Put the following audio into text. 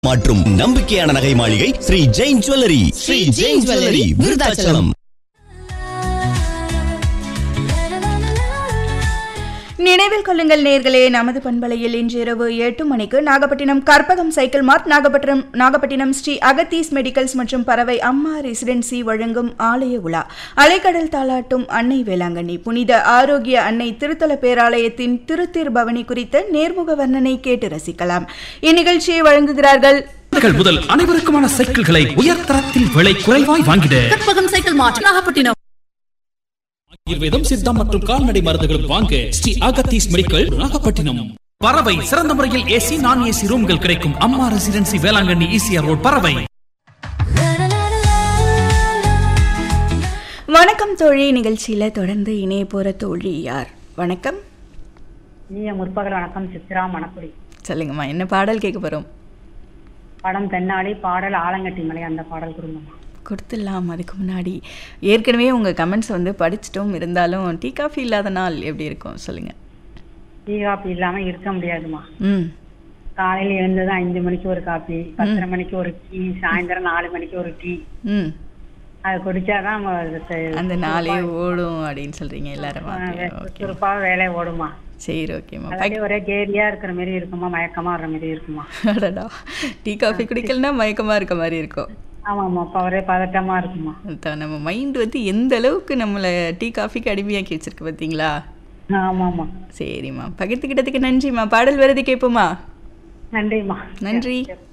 மற்றும் நம்பிக்கையான நகை மாளிகை ஸ்ரீ ஜெயின் ஜுவல்லரி ஸ்ரீ ஜெயின் ஜுவல்லரி விருதாச்சலம் நினைவில் கொள்ளுங்கள் நேர்களே நமது பண்பலையில் இன்று இரவு எட்டு மணிக்கு Nagapattinam Karpagam cycle mart Nagapattinam Nagapattinam Shri Agathees medicals மற்றும் பறவை அம்மா ரெசிடென்சி வழங்கும் ஆலய உலா அலைக்கடல் தாளாட்டும் அன்னை வேளாங்கண்ணி புனித ஆரோக்கிய அன்னை திருத்தல பேராலயத்தின் திருத்தீர் பவனி குறித்த நேர்முக வர்ணனை கேட்டு ரசிக்கலாம் இந்நிகழ்ச்சியை வழங்குகிறார்கள் குழந்தைகள் முதல் அனைவருக்குமான சைக்கிள்களை உயர்தரத்தில் விலை குறைவாய் வாங்கிட கற்பகம் சைக்கிள் மார்ட் நாகப்பட்டினம் ஆயுர்வேதம் சித்தா மற்றும் கால்நடை மருந்துகள் வாங்க ஸ்ரீ அகத்தீஸ் மெடிக்கல் நாகப்பட்டினம் பறவை சிறந்த முறையில் ஏசி நான் ஏசி ரூம்கள் கிடைக்கும் அம்மா ரெசிடென்சி வேளாங்கண்ணி ஈசிஆர் ரோட் பறவை வணக்கம் தோழி நிகழ்ச்சியில தொடர்ந்து இணைய போற தோழி யார் வணக்கம் இனிய முற்பகல் வணக்கம் சித்ரா மணக்குடி சொல்லுங்கம்மா என்ன பாடல் கேட்க போறோம் படம் தென்னாடி பாடல் ஆலங்கட்டி மலை அந்த பாடல் குடும்பமா கொடுத்துடலாம் அதுக்கு முன்னாடி ஏற்கனவே உங்கள் கமெண்ட்ஸ் வந்து படிச்சிட்டோம் இருந்தாலும் டீ காஃபி இல்லாத நாள் எப்படி இருக்கும் சொல்லுங்கள் டீ காப்பி இல்லாம இருக்க முடியாதுமா ம் காலையில எழுந்தது அஞ்சு மணிக்கு ஒரு காப்பி பத்தரை மணிக்கு ஒரு டீ சாயந்தரம் நாலு மணிக்கு ஒரு டீ ம் அது குடிச்சாதான் நம்ம அது அந்த நாளே ஓடும் அப்படின்னு சொல்கிறீங்க எல்லாரும் ஓகே சுறுசுறுப்பா வேலை ஓடுமா சரி ஓகேம்மா அதாவது ஒரே கேரியா இருக்கிற மாதிரி இருக்குமா மயக்கமா வர்ற மாதிரி இருக்குமா அடடா டீ காஃபி குடிக்கலனா மயக்கமாக இருக்க மாதிரி இருக்கும் ஆமாம்மா அப்ப ஒரே பதட்டமா இருக்குமா அதான் நம்ம மைண்ட் வந்து எந்த அளவுக்கு நம்மளை டீ காஃபிக்கு அடிமையாக்கி வச்சிருக்கு பார்த்தீங்களா ஆமாம்மா சரிம்மா பகிர்ந்துக்கிட்டதுக்கு நன்றிம்மா பாடல் வருது கேட்போமா நன்றிம்மா நன்றி